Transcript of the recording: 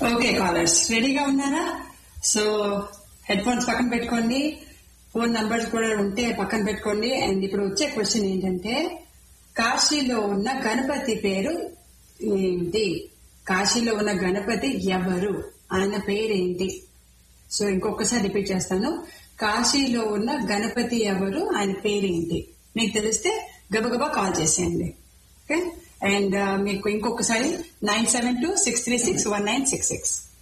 okay callers రెడీగా ఉన్నారా so head phones పక్కన పెట్టుకోండి ఫోన్ నంబర్స్ కూడా ఉంటే పక్కన పెట్టుకోండి అండ్ ఇప్పుడు వచ్చే క్వశ్చన్ ఏంటంటే కాశీలో ఉన్న గణపతి పేరు ఏంటి కాశీలో ఉన్న గణపతి ఎవరు ఆయన పేరేంటి సో ఇంకొకసారి రిపీట్ చేస్తాను కాశీలో ఉన్న గణపతి ఎవరు ఆయన పేరేంటి మీకు తెలిస్తే గబగబా కాల్ చేసేయండి ఓకే అండ్ మీకు ఇంకొకసారి nine seven two six three six one nine six six